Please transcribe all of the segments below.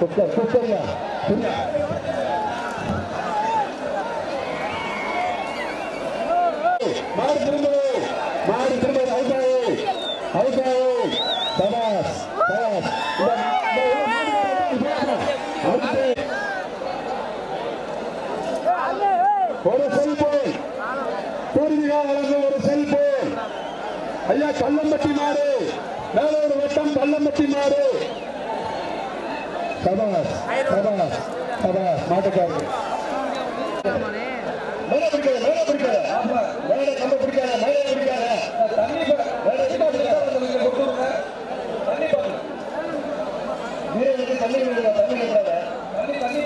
Cooker குக்கர்யா புரியா மாடு திரும்புது மாடு திரும்புது அவுட்டாவு அவுட்டாவு சபாஸ் சபாஸ் ஒரு செல்போன் பூர்வீகா வழங்கும் ஒரு செல்போன் ஐயா கல்லம்பட்டி மாடு மேலூர் வட்டம் கல்லம்பட்டி மாடு சபாஸ் சபாஸ் சபாஸ் மாட்டுக்காரர் மேல பிடிக்காத மேல பிடிக்காத ஆமா மேல கம்ப பிடிக்காத மேல பிடிக்காத தண்ணி மேல பிடிக்காத கொடுத்துருங்க தண்ணி பாருங்க வீரனுக்கு தண்ணி விடுங்க தண்ணி விடுறாங்க தண்ணி தண்ணி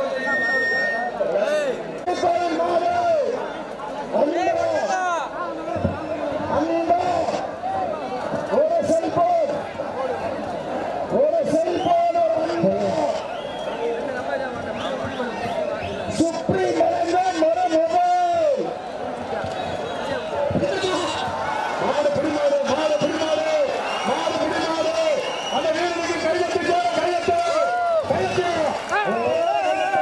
ஒரு செல்போன் ஒரு செல்போன் ஒரு அண்ணா சுப்ரீம் வழங்கும் ஒரு மொபைல் மாடு பிடிமாடு மாடு பிடிமாடு மாடு பிடிமாடு அந்த வீரனுக்கு கையெழுத்து போற கையெழுத்து கையெழுத்து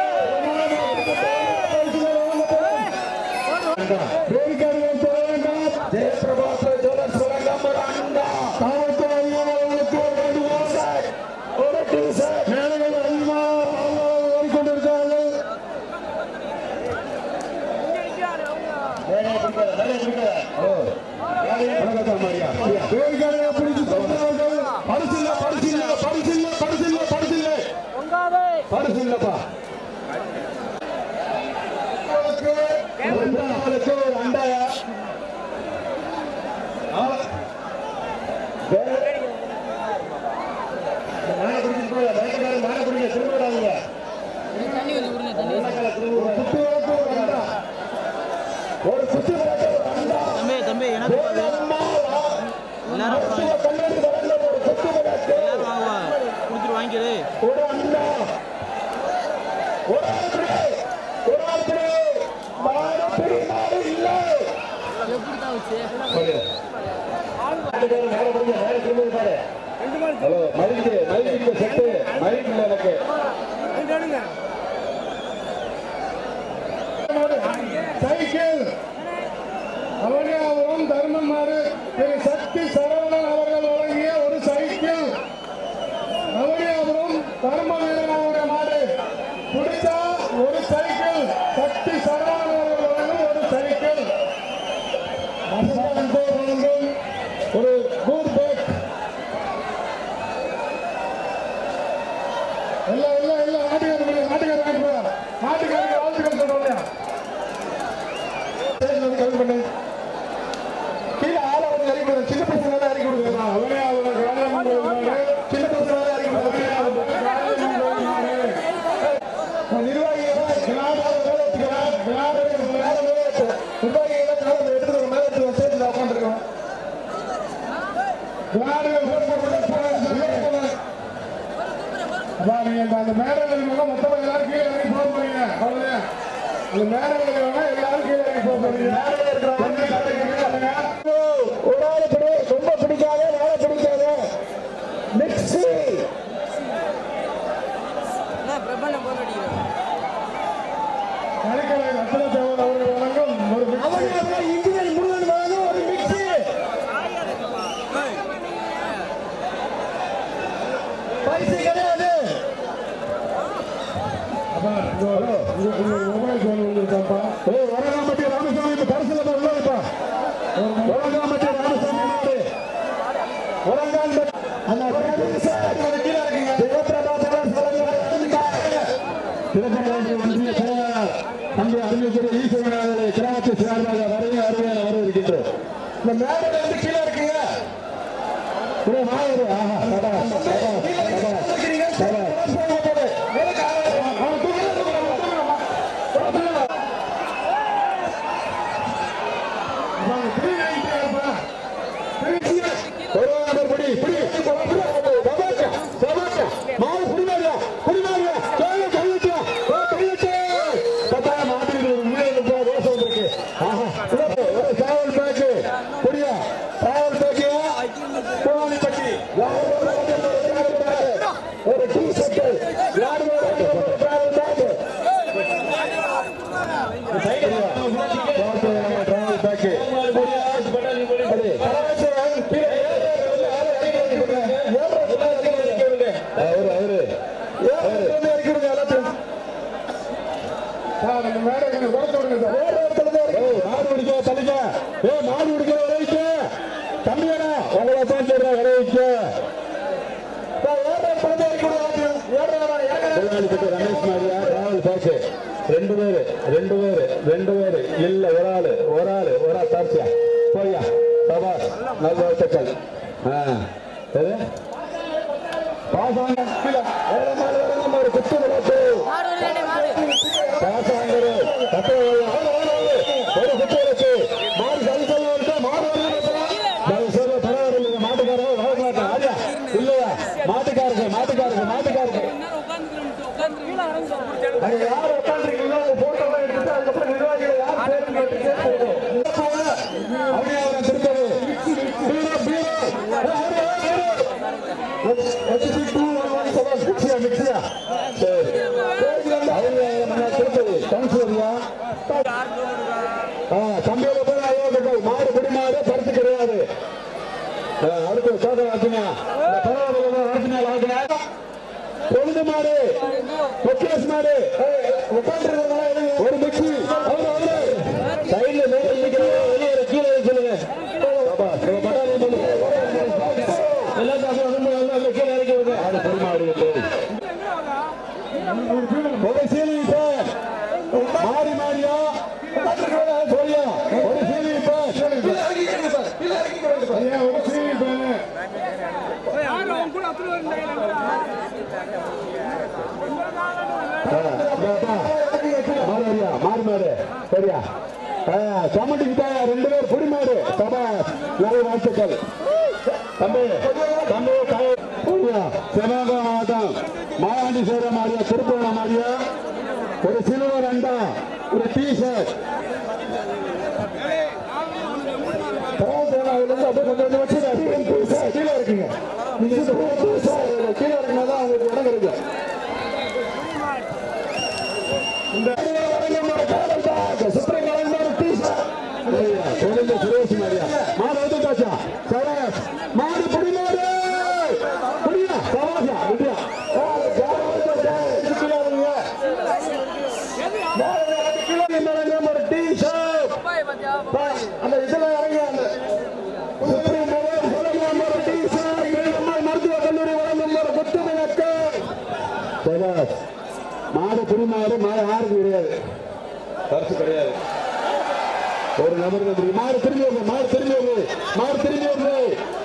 வேடிக்கையாளர்கள் போக வேண்டாம் ஜெயபிரபாச ஜோலஸ் வழங்கும் ஒரு அண்டா காவல்துறை அதிகாரிகளுக்கு ஒரு ரெண்டு ஓசை ஒரு டீசர் மேலைகள் அல்வா ஓடிக்கொண்டிருக்கிறார்கள் வேடிக்கையாளர்களை பிடித்து சொல்கிறார்கள் பரிசில்ல பரிசில்ல பரிசில்ல பரிசில்ல பரிசில்ல பரிசில்லப்பா உங்களுக்கு ஒரு அண்டாயா மாலை பிடிச்சிட்டு போய் வேட்டைக்காரன் மாலை பிடிக்க திரும்ப விடாதீங்க தண்ணி கொஞ்சம் விடுங்க தண்ணி ஒரு குத்து விளக்கு ஒரு அண்டா ஒரு குத்து விளக்கு ஒரு அண்டா தம்பி தம்பி எனக்கு பாரு. வேலம்மாவா? எல்லாரும் மருத்துவ கல்லூரி வழங்கின ஒரு குத்து விளக்கு எல்லாரும் வாங்க கொடுத்துட்டு வாங்கிடு ஒரு அண்டா ஒரு ஆப்பிடு ஒரு ஆப்பிடு மாடு பிடி மாடு இல்லை எப்படி தான் வச்சு ஹலோ மயிலுக்கு மயிலுக்கு செட்டு மயிலுக்கு இல்லை எனக்கு சைக்கிள் அவனியாபுரம் தர்மமாறு திரு சக்தி சரவணன் அவர்கள் வழங்கிய ஒரு சைக்கிள் அவனியாபுரம் தர்ம வீரனாவுடைய மாடு பிடிச்சா ஒரு சைக்கிள் சக்தி சரவணன் அவர்கள் வழங்கும் ஒரு சைக்கிள் மசாலா வழங்கும் ஒரு கூர் பேக் இல்ல இல்ல இல்ல நாட்டுக்காரர் நாட்டுக்காரர் நாட்டுக்காரர் நாட்டுக்காரர் வாழ்த்துக்கள் சொல்றோம் கம்மி பண்ணு கீழே ஆளை வந்து இறக்கி விடுங்க சின்ன பசங்க எல்லாம் இறக்கி விடுங்க அவனே அவங்க சின்ன பசங்க எல்லாம் இறக்கி விடுங்க நிர்வாகிகள் வினாடாத வேலை எடுத்துக்கலாம் வினாடாத வினாட வேலை எடுத்து நிர்வாகிகள் காலம் எடுத்துட்டு மேல எடுத்து ஸ்டேஜில் உட்காந்துருக்கோம் வினாடுகள் அப்பா நீங்க இந்த அந்த மேடங்களுக்கு வேணா மொத்தமா எல்லாரும் கீழே இறங்கி போக போறீங்க அவ்வளவுதான் அந்த மேடங்களுக்கு வேணா எல்லாரும் கீழே இறங்கி போக போறீங்க ஒரு ஆளு பிடி ரொம்ப பிடிக்காத வேலை பிடிக்காத மிக்ஸி என்ன பிரபலம் போர் அடிக்கிறேன் கலைக்கலை ரத்ன தேவன் அவர்கள் வழங்கும் ஒரு மிக்ஸி இன்ஜினியர் முருகன் வழங்கும் ஒரு மிக்ஸி பரிசு கிடையாது மொபைல் போன் வந்துருக்காப்பா ஏ வரகாம்பட்டி ராமசாமி இப்ப பரிசுல உள்ளதுப்பா வரகாம்பட்டி ராமசாமி மாடு வரகாம்பட்டி அந்த கீழே இருக்குங்க ஜெயபிரபாசன் திருப்பதி ஒன்றிய செயலாளர் தம்பி அருமைக்குரிய ஈஸ்வரன் அவர்களை கிராமத்து சார்பாக வருகை அருமையான வரவிருக்கின்றோம் இந்த மேடையில இருந்து கீழே இருக்குங்க இதோ வாயிரு. ஆஹா, சபா, சபா, சபா, சபா. அவன் தூக்கல, தூக்கல, அவன் தூக்கல. தூக்கல. அவன் பிடி வாங்கிட்டு வாப்பா. பிடி. ஒரு நம்பர் பிடி, பிடி. சபாஷ், சபாஷ். மாடு புடிமாடியா, புடிமாடியா. கையில கையிட்டியா. ஓ, கையிட்டு. பத்தா, மாட்டுக்கு உள்ளே இருந்து ரோஸ் வந்திருக்கு. ஆஹா, சிறப்பு. ஒரு சாவல் பேக்கு. புடியா. சாவல் பேக்கு. கோவாலிப்பட்டி. ஒரு டீ ஷர்ட் முதலாளிப்பட்ட ரமேஷ் மாரியா டிராவல் பேக்கு ரெண்டு பேரு ரெண்டு பேரு ரெண்டு பேரு இல்ல ஒரு ஆளு ஒரு ஆளு ஒரு ஆள் தார்ச்சியா போய்யா சபாஸ் நல்ல வாழ்த்துக்கள் ஆ எது பாசாங்க கீழே. வேற மாடு, வேற நம்ம ஒரு குத்து விளையாட்டு மாடு வருது மாடு பாசாங்கரு தப்பே இல்லை. ஆமா, ஆமா, ஆமா. ஒரு குத்து விளையாட்டு மாடு சலிச்சல் இருக்கா மாடு வருது தயவு செய்து பரவாயில்லை மாட்டுக்காரர் வர மாட்டேன் ஆரியா இல்லையா மாட்டுக்காருக்கு மாட்டுக்காருக்கு மாட்டுக்காருக்கு அங்க யார் உட்காந்துருக்கீங்களோ அவங்க போட்டோ எல்லாம் எடுத்துட்டு அதுக்கப்புறம் நிர்வாகிகளை யார் பேருன்னு கேட்டு கேட்கணும். அப்படியே அவரை திருப்பது. பீரோ, பீரோ. ஏய், ஓடு, ஓடு, ஓடு. HC two one one seven. மிக்சியா, மிக்சியா. சரி. அவங்க நம்ம திருப்பதி. கவுன்சிலர்யா. ஆ, தம்பியோட போய் அயோக்கியர்கள். மாடு குடி மாடு பருத்து கிடையாது ஆ, அடுத்து சோதனை ஆச்சுங்க இந்த பரவாயில்ல ஆச்சுங்க ஆச்சுங்க பொழுது மாடு முக்கியஸ் மாடு உட்காந்துருக்கவங்க ஒரு மிக்சி அவரு அவரு சைடுல மேல நிக்கிறவங்க வெளியே கீழே சொல்லுங்க பாப்பா உங்க பட்டாளி பண்ணு எல்லாம் காசு வந்து எல்லாம் கீழே இறக்கி விடுங்க அது பெருமாடு ஒரு சீலி இப்ப மாறி மாறியா சொல்லியா ஒரு சீலி இப்ப ஐயா, ஒரு சீலி இப்ப மாறியா மாறி மாடு சரியா சமட்டிக்கிட்டா ரெண்டு பேர் புடி மாடு சபா நல்ல வாழ்த்துக்கள் தம்பி தம்பி புரியா சிவகங்கை மாவட்டம் மாயாண்டி சேர மாறியா திருப்பூர் மாறியா ஒரு சிலுவர் அண்டா ஒரு டி ஷர்ட் கீழே இருக்குங்க நீங்க கீழே இருக்குன்னா தான் உங்களுக்கு இடம் கிடைக்கும் இந்த சுப்ரீம் சுரேஷ் மாரியா மாடு வந்து காச்சா சவாஸ் மாடு புடி மாடு புடியா சவாசா விடியா அந்த இதுல இறங்கி அந்த சுப்ரீம் மருத்துவ கல்லூரி வழங்கும் ஒரு குத்து விளக்கம் சபாஸ் மாடு புரிமாடு மாடு யாருக்கு கிடையாது பரிசு கிடையாது ஒரு நபருக்கு இருக்கு. மாடு திரும்பி வருது மாடு திரும்பி வருது மாடு திரும்பி வருது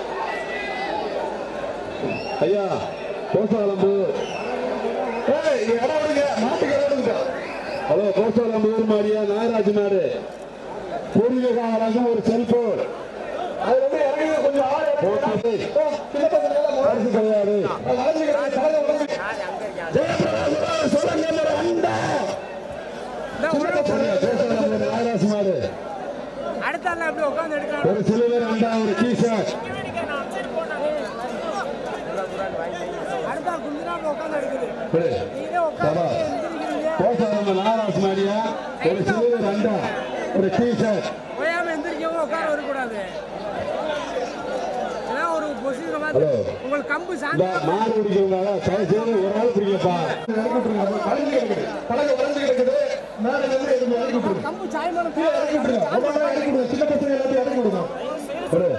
ஐயா கோசாலம்பு ஏய், இங்க இடம் விடுங்க மாட்டுக்கு இடம் விடுங்க ஹலோ கோசாலம்பூர் மாடியா நாகராஜ் மாடு பூர்வீக காலராஜன் ஒரு செல்போன் அது வந்து இறங்கி கொஞ்சம் ஆள் போட்டு சின்ன பசங்க எல்லாம் பரிசு கிடையாது ஜெயபிரகாஷ் சொல்லுங்க அண்டா நாகராஜ் மாடு அடுத்த ஆள் அப்படி உட்காந்து எடுக்கலாம் ஒரு சிலுவர் அண்டா ஒரு டீஷர்ட் அடுத்த ஆள் கொஞ்ச நாள் உட்காந்து எடுக்குது விடு. நீங்க உட்காந்து சபா. எந்திரிக்கிறீங்க கோசாலம்ப நாகராஜ் மாடியா ஒரு சிலுவர் அண்டா ஒரு டீஷர்ட் ஓயாம எந்திரிக்கவும் உட்கார வரக்கூடாது ஏன்னா ஒரு பொசிஷன் மாதிரி ஹலோ. உங்களுக்கு கம்பு இந்த சாந்தி மாடு பிடிக்கிறவங்க தயவு செய்து ஒரு ஆள் பிடிக்கப்பா பழக வளர்ந்து கிடக்குது மேலே வந்து எதுவும் இறக்கி விட்டுருங்க கம்பு சாய்மானம் கீழே இறக்கி விட்டுருங்க ஒவ்வொன்றா இறக்கி விடுங்க சின்ன பசங்க எல்லாத்தையும் இறக்கி விடுங்க ஒரு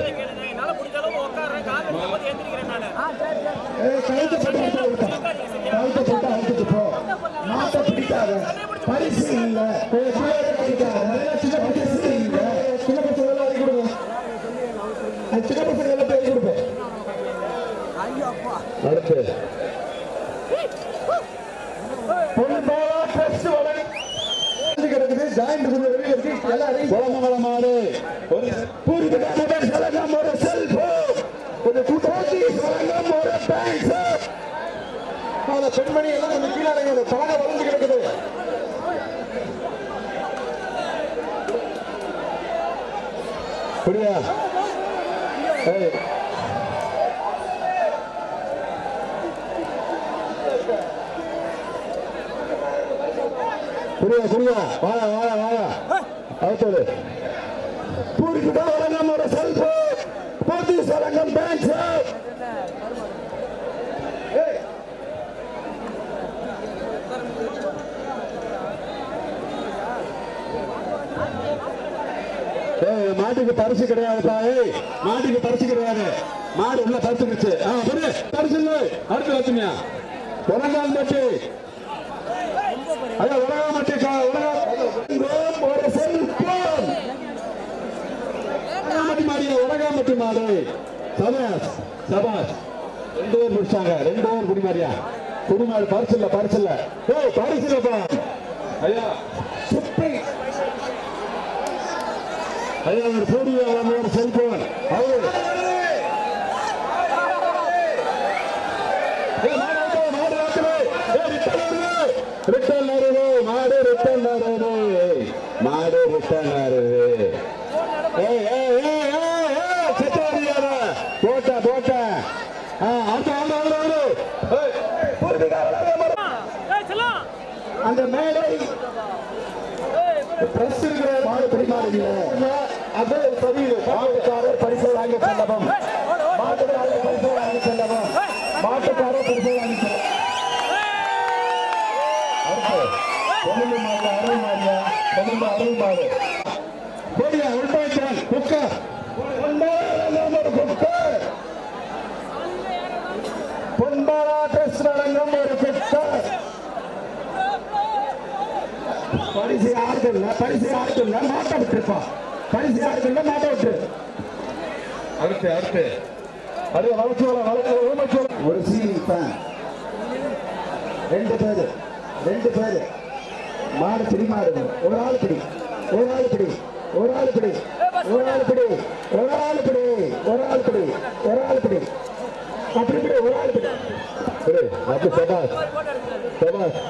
ஆ சரி சரி ஏய், கழுத்தை போட்டு அழுத்த விடுப்பா. கழுத்தை போட்டு அழுத்திட்டு போ. மாட்டை பிடிக்காத. பரிசு இல்ல. ஏய், பிள்ளைகளை பிடிக்காத. சின்ன பசங்க இல்ல. சின்ன பசங்க எல்லாம் இறக்கி விடுங்க. அது சின்ன பசங்க எல்லாத்தையும் இறக்கி விடுப்பேன். ஐயோ அப்பா அடுத்து பொண்ணு போலா டெஸ்ட் வலை கிடக்குது ஜாயிண்ட் கொஞ்சம் வெளியே இருக்கு எல்லாம் இறங்கி குழம்பு மாடு ஒரு பூரித மொபைல் சலகம் ஒரு செல்போன் ஒரு கூட்டாட்சி சலகம் ஒரு பேங்க் அந்த பெண்மணி எல்லாம் கொஞ்சம் கீழே இறங்குது பழக வளர்ந்து கிடக்குது புரியா ஏய் புரியா புரியா வாயா வாயா வாயா அடுத்தது பூரிக்கிட்ட வழங்கம் ஒரு செல்பு போத்தீஸ் வழங்கம் பேங்க் ஏய் மாட்டுக்கு பரிசு கிடையாதுப்பா ஏய் மாட்டுக்கு பரிசு கிடையாது மாடு உள்ள பரிசுக்குச்சு ஆ புரிய பரிசு இல்லை அடுத்து வச்சுமியா உரங்கால் பட்டி ஐயா உலகாமட்டி கா- உலகா ஒரு செல்போன் உலகாமட்டி மாடியா உலகாமட்டி மாடு சபாஸ் சபாஸ் ரெண்டு பேர் முடிச்சாங்க ரெண்டு பேர் குடிமாரியா குடிமாடு பரிசு இல்ல பரிசு இல்ல ஏய் பரிசு இல்லப்பா ஐயா சுப்பி ஐயா ஒரு போடியா ஒரு செல்போன் அவரு ஏய், மாடு ஆட்டு, மாடு ஆட்டு. ஏய், ரிட்டன் வருது. ரிட்டன் வருது. மாடு ரிட்டன் வருது. மாடு ரிட்டன் வருது. ஏய், ஏய், ஏய், ஏய், ஏய், செத்த வரியாத. போட்ட, போட்ட. ஆ, அடுத்து, அடுத்து, அடுத்து, அடுத்து. ஏய், பூர்வீகாரர்களே, மறு- அந்த மேடை பிரஸ் இருக்கிற மாடு பிடிமாடுங்க அது சரி மாட்டுக்காரர் பரிசு வாங்கி செல்லவும் மாட்டுக்காரர் பரிசு வாங்கி செல்லவும் மாட்டுக்காரர் பரிசு வாங்கி செல்லவும் அடுத்து கொழும்பு மாடு அருள் மாடியா கொழும்பு அருள் மாடு போடியா உள்பாய்ச்சான் குக்கர் ஒரு குக்கர் பொன்பாலா டெஸ்ட் வழங்கும் ஒரு குக்கர் பரிசு யாருக்கு இல்ல பரிசு யாருக்கு இல்ல மாட்ட விட்டுருப்பான் பரிசு யாருக்கு இல்ல மாட்ட விட்டு அடுத்து அடுத்து அடுத்து வளர்ச்சியோட வளர்ச்சி ஒரு சீலிங் ஃபேன் ரெண்டு பேரு ரெண்டு பேரு மாடு பிடி மாடு ஒரு ஆள் பிடி ஒரு ஆள் பிடி ஒரு ஆள் பிடி ஒரு ஆள் பிடி ஒரு ஆள் பிடி ஒரு ஆள் பிடி ஒரு ஆள் பிடி அப்படி பிடி ஒரு ஆள் பிடி பிடி அப்படி சபாஸ் சபாஸ்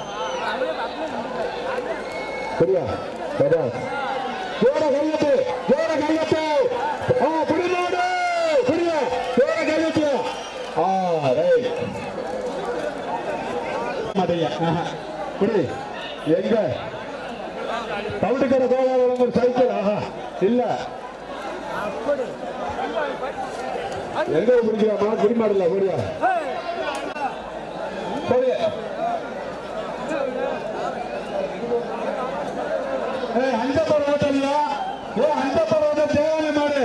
சரியா சரியா ஜோர கையத்து ஜோர கையத்து ஆ குடிமாடு குடியா ஜோர கையத்து ஆ ரைட் மாட்டீங்க ஆஹா. குடி எங்க பவுட்டுக்கடை கோவாலம் ஒரு சைக்கிள் ஆஹா இல்ல எங்க குடிக்கிறாமா குடிமாடு இல்ல குடியா குடி ஏய் அந்த படம் இல்ல ஏ அந்த படம் தேவையான மாடு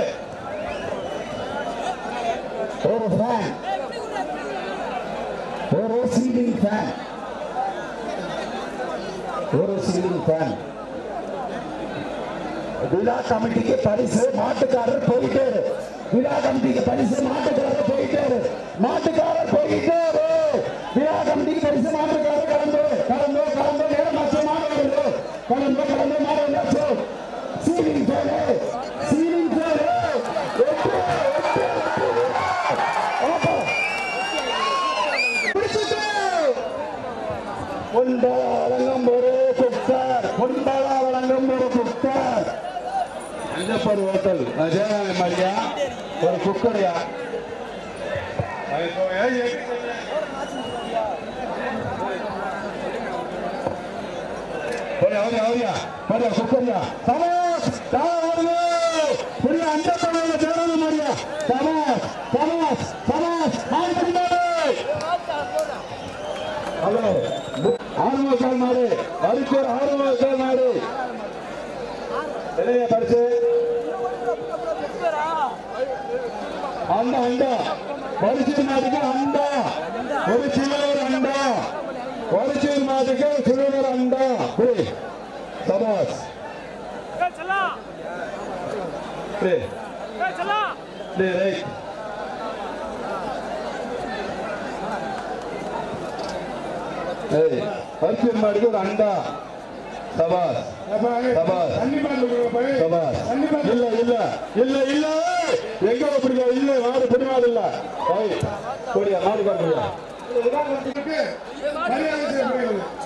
ஒரு ஃபேன் ஒரு சீலிங் ஃபேன் ஒரு சீலிங் ஃபேன் விழா கமிட்டிக்கு பரிசு மாட்டுக்காரர் போயிட்டாரு விழா கமிட்டிக்கு பரிசு மாட்டுக்காரர் போயிட்டாரு மாட்டுக்காரர் போயிட்டாரு விழா கமிட்டிக்கு பரிசு மாட்டுக்காரர் கலந்து கலந்து கலந்து நேரம் மாற்ற மாடு வருது கலந்து கலந்து மாடு வந்தாச்சு சீலிங் ஃபேனு சீலிங் ஃபேனு எட்டு எட்டு ஆப்பா பிடிச்சிட்டு பொன்பாலா வழங்கும் ஒரு குக்கர் பொன்பாலா வழங்கும் ஒரு குக்கர் அஞ்சப்பர் ஹோட்டல் ஜெயநாத மாதிரியா ஒரு குக்கரியா அவரியா அவரியா மாதிரியா குக்கரியா சமாஸ் தாவரு புரிய அந்த பணம் ஜெயநாத மாதிரியா சமாஸ் சமாஸ் சமாஸ் மாடு ஹலோ ஆறுமுகக்கால் நாடு அரிக்கூர் ஆறுமுகக்கால் நாடு என்னைய படிச்சு அந்த அண்டா பரிசு மாட்டுக்கு அண்டா ஒரு சிலுவர் அண்டா ஒரு சிறு மாட்டுக்கு சிலுவர் அண்டா புரி சபாஸ் புரி புரி ரைட் ஏய் பரிசு மாட்டுக்கு ஒரு அண்டா சபாஸ் சபாஸ் சபாஸ் இல்ல இல்ல இல்ல இல்ல எங்க பிடிக்க இல்ல மாடு பிடிமாடு இல்ல போடியா மாடு காட்டுறியா மரியாதை செய்யப்படுகிறது